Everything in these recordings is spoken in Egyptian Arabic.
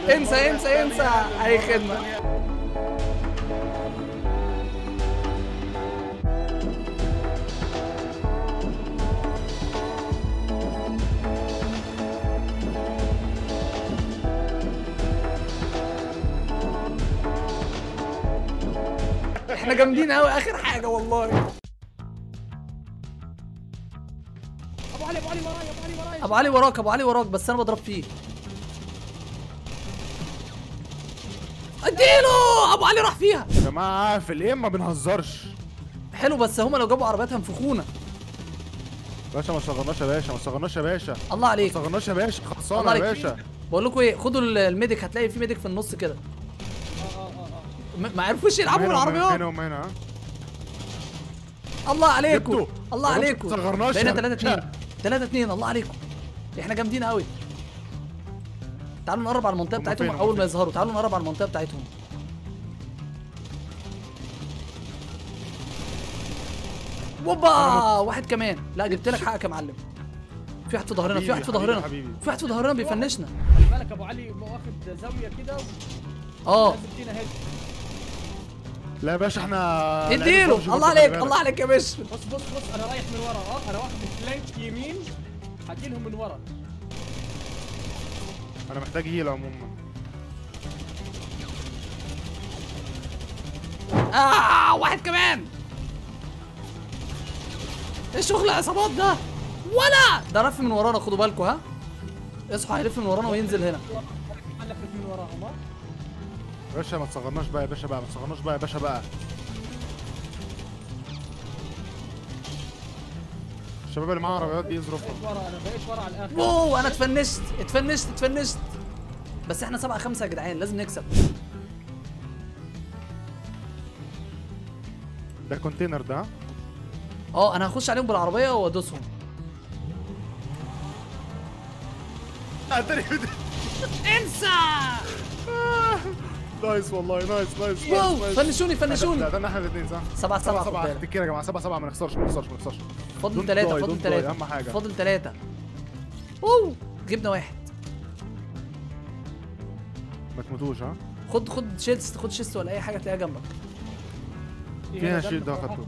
انسى انسى انسى اي خدمه احنا جامدين قوي اخر حاجه والله ابو علي ابو علي ورايا ابو علي ورايا ابو علي وراك ابو علي وراك بس انا بضرب فيه اديله ابو علي راح فيها يا جماعه في الايه ما بنهزرش حلو بس هما لو جابوا عربيات هنفخونا باشا ما صغرناش يا باشا ما صغرناش يا باشا الله ما عليك صغرناش يا باشا الله خلصانه يا عليك. باشا بقول لكم ايه خدوا ال- الميديك هتلاقي في ميديك في النص كده اه اه اه م- ما عرفوش يلعبوا هنا وهنا- بالعربيات هنا وهنا ها الله عليكم جبته. الله خلاص عليكم ما صغرناش بقينا يا 3 2 باشا. 3 2 الله عليكم احنا جامدين قوي تعالوا نقرب على المنطقه هم بتاعتهم فين؟ هم اول ما فين؟ يظهروا تعالوا نقرب على المنطقه بتاعتهم وبا واحد كمان لا جبت لك حقك يا معلم في واحد في ظهرنا في واحد في حبيبي، ظهرنا حبيبي. في واحد في ظهرنا بيفنشنا خلي بالك ابو علي واخد زاويه كده اه لازم تدينا هيد لا يا باشا احنا اديله لعيبة الله خلي عليك بالك. الله عليك يا باشا بص بص بص انا رايح من ورا اه انا واخد فلانك يمين هجيلهم من ورا انا محتاج هيل عموما آه واحد كمان ايه شغل العصابات ده ولا ده لف من ورانا خدوا بالكم ها اصحوا هيلف من ورانا وينزل هنا حلفت من وراهم اه يا باشا ما تصغرناش بقى يا باشا بقى ما تصغرناش بقى يا باشا بقى الشباب اللي معاهم عربيات دي يظروفها بقيت ورا انا بقيت ورا على الاخر اوه انا اتفنشت اتفنشت اتفنشت بس احنا سبعة خمسة يا جدعان لازم نكسب ده كونتينر ده اه انا هخش عليهم بالعربية وادوسهم انسى نايس والله نايس نايس واو نايس فنشوني لا فنشوني ده احنا الاثنين صح؟ سبعة سبعة خد سبعة بالك. كتير يا جماعة سبعة سبعة ما نخسرش ما نخسرش ما نخسرش فاضل Don't ثلاثة die, فاضل don't die، ثلاثة أهم حاجة. فاضل ثلاثة اوه جبنا واحد ما تموتوش ها خد خد شيست خد شيست ولا اي حاجة تلاقيها جنبك فيها شيء ده اخدته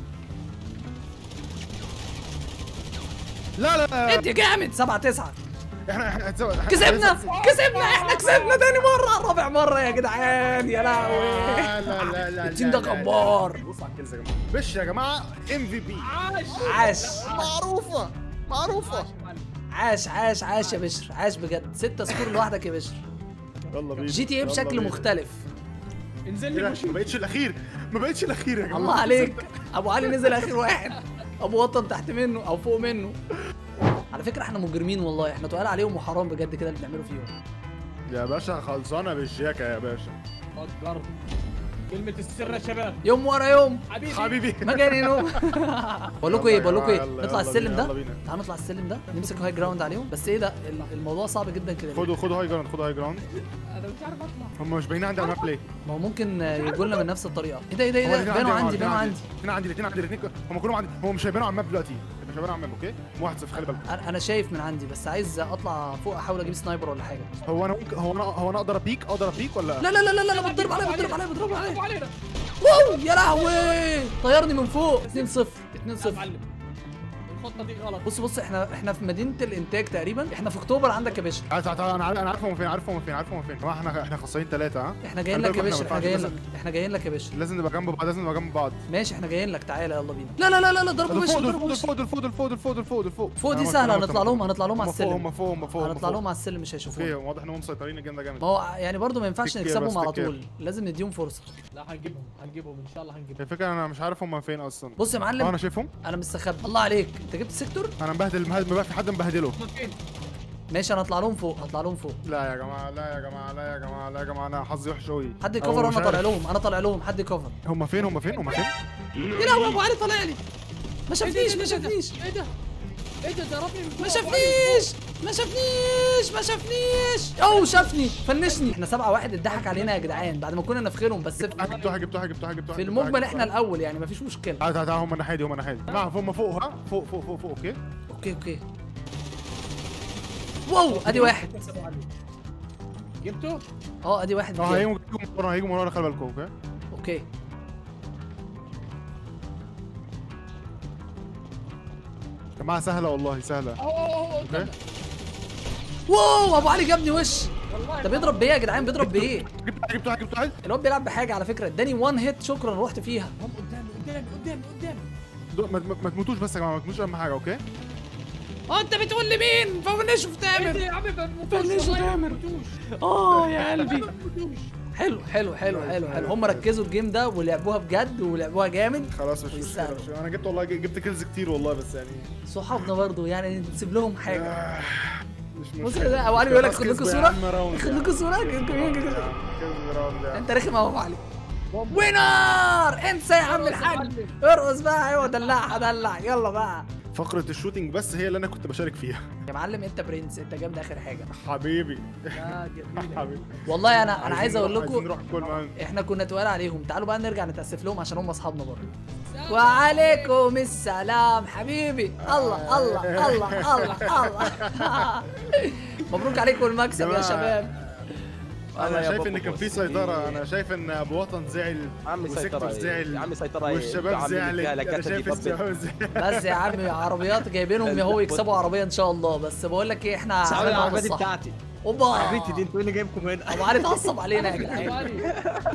لا لا لا انت جامد سبعة تسعة احنا احنا إحنا- كسبنا كسبنا احنا كسبنا تاني مرة رابع مرة يا جدعان يا لهوي لا لا لا لا التيم ده لا، لا، لا. جبار بص على الكنز يا جماعه بش يا جماعه ام في بي عاش عاش معروفه معروفه عاش عاش عاش يا بشر عاش بجد ستة سكور لوحدك يا بشر يلا بينا جي تي ايه يلا بشكل بينا. مختلف انزل إيه لي ده؟ ما بقتش الاخير ما بقتش الاخير يا جماعه الله عليك ابو علي نزل اخر واحد ابو وطن تحت منه او فوق منه على فكره احنا مجرمين والله احنا تقال عليهم وحرام بجد كده اللي بنعمله فيهم يا باشا خلصانه بالشياكه يا باشا فكرت كلمة السر يا شباب يوم ورا يوم حبيبي حبيبي مجاني نوم بقول لكم يلا ايه يا بقول لكم ايه جماعة، يلا، نطلع يلا السلم بينا، ده يلا بينا. تعالوا نطلع السلم ده نمسك هاي جراوند عليهم بس ايه ده ال- الموضوع صعب جدا كده ليه؟ خدوا خدوا هاي جراوند خدوا هاي جراوند انا مش عارف اطلع هم مش باينين عندي على الماب ليه ما هو ممكن يجوا لنا من نفس الطريقه ايه ده ايه ده ايه ده بانوا عندي بانوا عندي الاثنين عندي الاثنين عندي الاثنين هم كلهم عندي هم مش هيبانوا على الماب دلوقتي مش هيبانوا على الماب اوكي واحد صفر خلي بالك انا أنا شايف من عندي بس عايز اطلع فوق احاول اجيب سنايبر ولا حاجه هو انا ممكن هو انا هو انا اقدر ابيك اقدر ابيك ولا لا لا لا لا لا بتضرب عليا بتضرب عليا بتضرب ابو عليا علينا واو يا لهوي طيرني من فوق 2 0 2 يا 0 معلم الخطة دي غلط بص بص احنا احنا في مدينه الانتاج تقريبا احنا في اكتوبر عندك يا باشا تعال تعال تعال انا عارف انا عارف هم فين عارف هم فين عارف هم فين يا جماعه احنا احنا خسرانين ثلاثه ها احنا جايين خلي لك يا بالكم باشا ما احنا ينفعش، جايين لك لازم- احنا جايين لك يا باشا لازم نبقى جنب بعض لازم نبقى جنب بعض ماشي احنا جايين لك تعالى يلا بينا لا لا لا لا لا ضربوا دول وش فوق دول ضربوا فوق وش دول فوق دول فوق دول فوق دول فوق دول فوق فوق دي أنا سهله قلت- هنطلع لهم هنطلع لهم على هم فوق السلم هم فوق هم فوق هم هنطلع فوق. لهم على السلم مش اوكي هيشوفونا واضح ان هم مسيطرين الجيم ده جامد ما هو يعني برضه ما ينفعش تكير نكسبهم بس على تكير. طول لازم نديهم فرصه لا هنجيبهم هنجيبهم ان شاء الله هنجيبهم الفكره انا مش عارف هم فين اصلا بص يا اه معلم انا شايفهم انا مستخبي الله عليك انت جبت سيكتور انا مبهدل مبهدل في حد مبهدله هم فين؟ ماشي انا هطلع لهم فوق هطلع لهم فوق لا يا جماعه لا يا جماعه لا يا جماعه لا يا جماعه انا حظي وحش قوي حد أو يكفر مش وانا طالع عارف. لهم انا طالع لهم حد يكفر هم فين هم فين هم فين يا لهوي ابو علي طالع لي ما شافنيش ما شافنيش ايه ده؟ ايه ده ضربني من فوق. ما شافنيش ما شافنيش ما شافنيش اوه شافني فنشني احنا سبعة واحد اتضحك علينا يا جدعان بعد ما كنا نفخرهم بس في- جبتوها جبتوها جبتوها جبتوها في المجمل احنا الاول يعني مفيش مشكله تعال تعال تعال هم الناحيه دي هم الناحيه دي جماعه هم فوق ها فوق فوق فوق فوق اوكي اوكي اوكي واو ادي واحد جبته؟ اه ادي واحد اه جاي. هيجوا هيجوا من ورا هيجوا من ورا خلي بالكم اوكي اوكي يا جماعه سهله والله سهله اهو اهو اهو اوكي واو ابو علي جابني وش والله ده بيضرب بايه يا جدعان بيضرب بايه جبت واحد جبت واحد جبت واحد الواد بيلعب بحاجه على فكره اداني وان هيت شكرا رحت فيها هم قدامي قدامي قدامي قدامي دول- ما- ما ما تموتوش بس يا جماعه ما تموتوش اهم حاجه اوكي اه انت بتقول لمين فونيش في ايه تامر ده يا عم ما فنش تموتوش والله ما تامر. تموتوش اه يا قلبي ما تموتوش حلو حلو حلو حلو حلو هم ركزوا الجيم ده ولعبوها بجد ولعبوها جامد خلاص مش ويستاهلوا. مشكله مش- انا جبت والله جبت كيلز كتير والله بس يعني صحابنا برضو يعني نسيب لهم حاجه آه، مش بص مشكله ده ابو علي بيقول لك خلاص خد لكم كسبوا يا صوره عم راوند خد يا لكم صوره عم. كسبوا راوند يا عم. انت رخم اهو ابو علي وينر انسى يا عم الحاج ارقص بقى ايوه دلعها دلع يلا بقى فقره الشوتينج بس هي اللي انا كنت بشارك فيها يا معلم انت برنس انت جامد اخر حاجه حبيبي يا جميل حبيبي والله انا انا عايز عايزين اقول نروح- عايزين لكم نروح كل مان احنا كنا تقال عليهم تعالوا بقى نرجع نتاسف لهم عشان هم اصحابنا برضه وعليكم السلام حبيبي الله الله الله الله الله مبروك عليكم المكسب يا جماعة، شباب انا شايف ان كان في سيطره انا شايف ان ابو وطن زعل عمي وسيكتور سيطرة زعل يا عمي سيطرة إيه؟ والشباب عمي زعلت رجالة انا كاتب شايف يطبل. الشباب زعل بس يا عم عربيات جايبينهم هو يكسبوا عربيه ان شاء الله بس بقول لك ايه احنا صاحبي عملنا العربية دي الصح. بتاعتي اوبا عربيتي دي انتوا اللي جايبكم هنا ابو علي اتعصب علينا يا أبو جدعان علي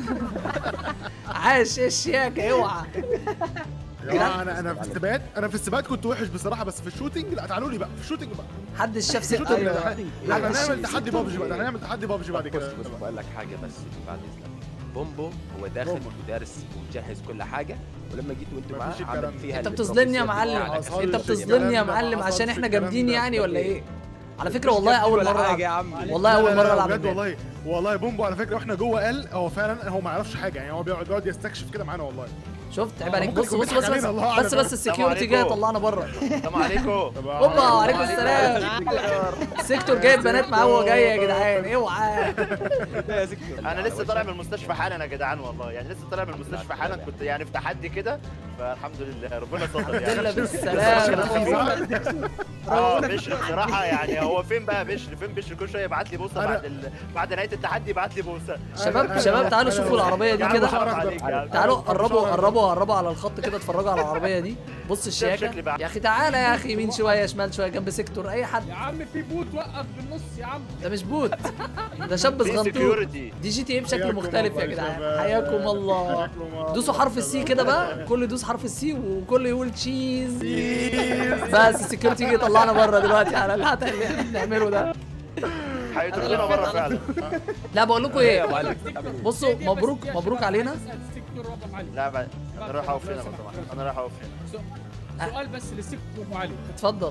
عاش ايش ياك اوعى يا جماعه انا انا في السباقات انا في السباقات كنت وحش بصراحه بس في الشوتينج لا تعالوا لي بقى في الشوتينج بقى حد شاف سي... الشوتينج ايوه ده احنا هنعمل تحدي شاف- بابجي بقى ده هنعمل تحدي بابجي بعد بص كده بص بقول لك حاجة بس بعد إذنك بومبو هو داخل بومبو. ودارس ومجهز كل حاجة ولما جيت وانتوا معاه مفيش عمل الكلام ده. فيها انت اللي بتظلمني يا البروفيسور معلم بتاعك. حصل انت في بتظلمني يا الكلام ده، معلم حصل عشان في احنا الكلام جامدين ده. يعني ولا ايه على فكره مش والله جامد اول ولا مره حاجة يا العب عم والله لا، اول لا، مره لا، العب بجد الماب. والله والله بومبو على فكره واحنا جوه قال هو فعلا هو ما يعرفش حاجه يعني هو بيقعد بيقعد يستكشف كده معانا والله شفت عيب آه، عليك ممكن بص يكون بص بص بيضحك بس علينا، الله بس أعلم. بس السكيورتي جاي عليكم. طلعنا بره السلام عليكم اوبا وعليكم السلام سيكتور جايب بنات معاه وهو جاي يا جدعان اوعى يا سكتور. انا لسه طالع من المستشفى حالا يا جدعان والله يعني لسه طالع من المستشفى حالا كنت يعني في تحدي كده فالحمد لله ربنا ستر الا يعني بالسلام اه بشر بصراحه يعني هو فين بقى بشر فين بشر كل شويه يبعت لي بوسه أنا- بعد ال... بعد نهايه التحدي يبعت لي بوسه شباب شباب تعالوا شوفوا العربيه دي يا عم كده حرام عليك يا عم. تعالوا قربوا قربوا قربوا على الخط كده اتفرجوا على العربيه دي بص الشياكه شكلي بقى. يا اخي تعالى يا اخي يمين شويه شمال شويه جنب سيكتور اي حد يا عم في بوت وقف بالنص يا عم ده مش بوت ده شاب في صغنطوط سكيورتي دي جي تي ايه بشكل حياكم مختلف يا الله جدعان شباب. حياكم الله حياكم الله. دوسوا حرف السي كده بقى كل يدوس حرف السي وكل يقول تشيز بس السكيورتي يجي يطلعنا بره دلوقتي على الهتا اللي احنا بنعمله ده هيطردونا بره فعلا لا بقول لكم يا ايه أبو علي. بصوا دي بس مبروك دي يا مبروك شباب، علينا اسأل السيكتور وابو علي لا بقى انا رايح اقف هنا لو سمحت انا رايح اقف هنا سؤال بس للسيكتور وابو علي اتفضل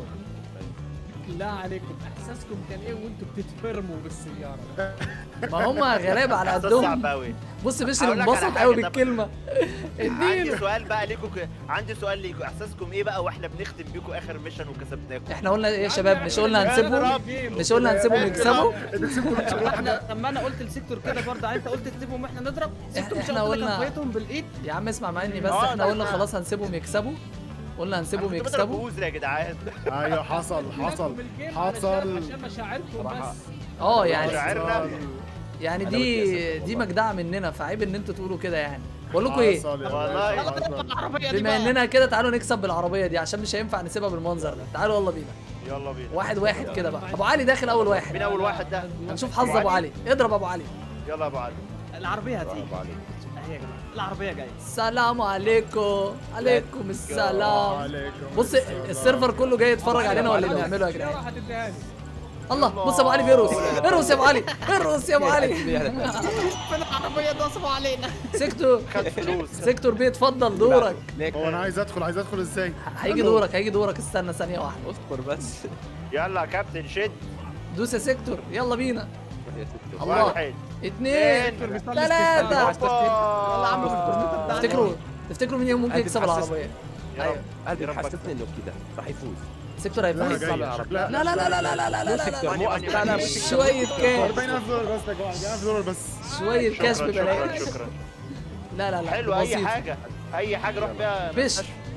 بالله عليكم احساسكم كان ايه وانتوا بتتفرموا بالسياره ما هم غلابه على احساس قدهم صعب قوي بص بشر هقول لك على انبسط حاجة، قوي طب- بالكلمه عندي اديله سؤال بقى ليكم ك... عندي سؤال ليكم احساسكم ايه بقى واحنا بنختم بيكم اخر ميشن وكسبناكم احنا قلنا ايه يا شباب مش قلنا هنسيبهم مش قلنا هنسيبهم يكسبوا احنا لما انا قلت للسيكتور كده برضه يعني انت قلت تسيبهم واحنا نضرب سيكتور مش إحنا قلت لك قلنا- هنفايتهم بالايد يا عم اسمع مني بس آه، احنا لا، قلنا لا. خلاص هنسيبهم يكسبوا قلنا هنسيبهم أنا كنت بضرب يكسبوا بوزر يا جدعان ايوه حصل حصل حصل عشان مشاعركم بس اه يعني شاعرنا يعني أنا دي متأسف دي والله. مجدعه مننا فعيب ان انتوا تقولوا كده يعني بقول لكم ايه حصل يا والله. باشا، حصل. العربيه دي بما بقى اننا كده تعالوا نكسب بالعربيه دي عشان مش هينفع نسيبها بالمنظر ده تعالوا يلا بينا يلا بينا واحد واحد كده بقى ابو علي داخل اول مين واحد اول واحد ده هنشوف حظ ابو علي اضرب ابو علي يلا يا ابو علي العربيه هتيجي أبو علي. اهي يا جماعه العربيه جايه السلام عليكم عليكم السلام عليكم بص السلام. السيرفر كله جاي يتفرج علينا ولا اللي بنعمله يا السيارة جدعان هتديها لي الله بص ابو علي بيرقص ارقص يا ابو علي ارقص يا ابو علي فين العربيه نصبوا علينا سيكتور خد فلوس سيكتور بيه اتفضل دورك ليك هو انا عايز ادخل عايز ادخل ازاي هيجي دورك هيجي دورك استنى ثانيه واحده اصبر بس يلا يا كابتن شد دوس يا سيكتور يلا بينا يا ستور. الله. واحد اتنين بيصلي ثلاثة استغفار. يلا يا عم هوبا. تفتكروا تفتكروا مين ممكن قلبي يكسب بتحسس- العربية؟ يا ايوه رب قلبي يا رب حسسني انه كده راح يفوز سيكتور لا هيفوز جاي شكلها لا لا لا لا لا لا لا لا لا سيكتور مو ماني- لا لا ماني- مش شوية كاش 40000 دولار بس يا جماعه 40000 دولار بس شوية كاش شكرا ببلاش شكرا شكرا لا لا لا حلو اي بسيط. حاجه اي حاجه روح بيها بش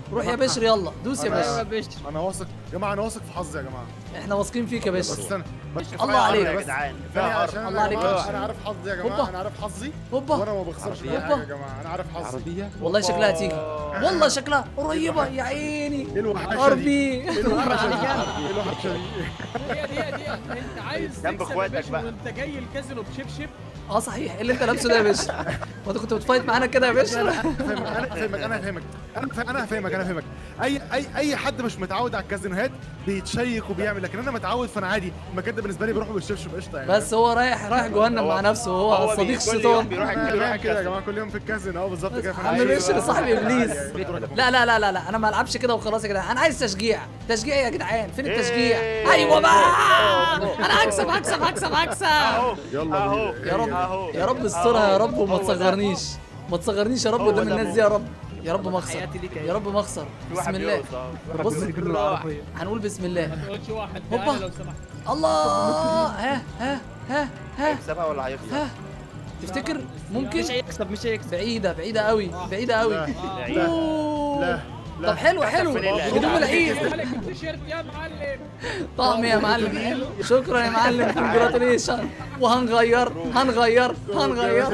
روح يا بشر يلا دوس يا أنا- باشا ايوه يا باشا انا واثق يا جماعه انا واثق في حظي يا جماعه احنا واثقين فيك يا بس باشا استنى بس الله عليك. يا بس جدعان ثانية فيها عشان هرب. الله عليك يا أنا- باشا. انا عارف حظي يا هوبا. جماعه انا عارف حظي هوبا وانا ما بخسرش في عربية. أي حاجه يا جماعه انا عارف حظي عربيه والله شكلها هتيجي والله شكلها قريبه يا عيني ايه الوحشه ار دي بي ايه الوحشه دي ايه الوحشه دي دي دي دي انت عايز جنب تكسب يا اخواتك باشا بقى. وانت جاي الكازينو بشبشب اه صحيح ايه اللي انت لابسه ده يا باشا هو انت كنت بتفايت معانا كده يا باشا فاهمك انا فاهمك انا فاهمك انا فا- انا فاهمك انا فاهمك اي اي اي حد مش متعود على الكازينوهات بيتشيك وبيعمل لكن انا متعود فانا عادي المكان ده بالنسبه لي بروح بالشبشب قشطه يعني بس هو رايح رايح جهنم هو- مع نفسه هو هو صديق بي- كل يوم الشيطان بيروح انا بيروح فاهم كده يا الكازينو. جماعه كل يوم في الكازينو اه بالظبط كده فأنا عم عايز- بشر صاحبي عادي، ابليس عادي، عادي. لا لا لا لا لا انا ما العبش كده وخلاص يا جدعان انا عايز تشجيع تشجيع يا جدعان فين التشجيع إيه. ايوه بقى انا هكسب هكسب هكسب هكسب اهو يلا اهو بينا. يا رب اهو يا رب استرها يا رب وما هو ده. تصغرنيش ما تصغرنيش يا رب هو قدام ده الناس دي يا رب يا رب ما اخسر حياتي ليك يا رب ما اخسر في بسم واحد الله بيرقص اهو بص العربية. هنقول بسم الله ما تقولش واحد هوبا. تعالى لو سمحت الله ها ها ها ها هيكسبها ولا هيخسر؟ ها تفتكر ممكن مش هيكسب مش هيكسب بعيدة بعيدة قوي بعيدة قوي لا بعيد. أوه. لا لا طب حلو حلو فانيلا. هدوم العيد مالك التيشيرت يا معلم طقم يا معلم شكرا يا معلم كونجراتوليشن وهنغير هنغير هنغير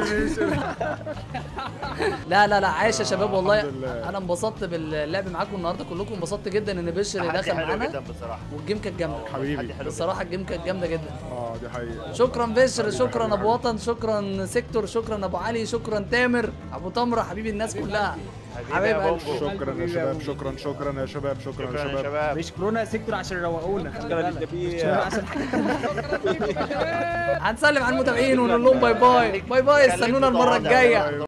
لا لا لا عايش يا شباب والله الحمد لله. انا انبسطت باللعب معاكم النهارده كلكم انبسطت جدا ان بشر تحدي دخل حلو معانا جدا بصراحه والجيم كانت جامده حبيبي. تحدي حلو بصراحه الجيم كانت جامده جدا اه دي حقيقه شكرا بشر شكرا ابو وطن شكرا سيكتور شكرا ابو علي شكرا تامر ابو تمره حبيب الناس كلها حبيبي حبيب يا قلبي. بومبو شكرا يا شباب شكرا شكرا يا شباب شكرا شكرا يا يا شباب شباب بيشكرونا يا سيكتور عشان يروقونا خلي شكرا بالك. للجميع. بيشكرونا عشان حاجات هنسلم على المتابعين ونقول لهم باي باي باي باي استنونا المره الجايه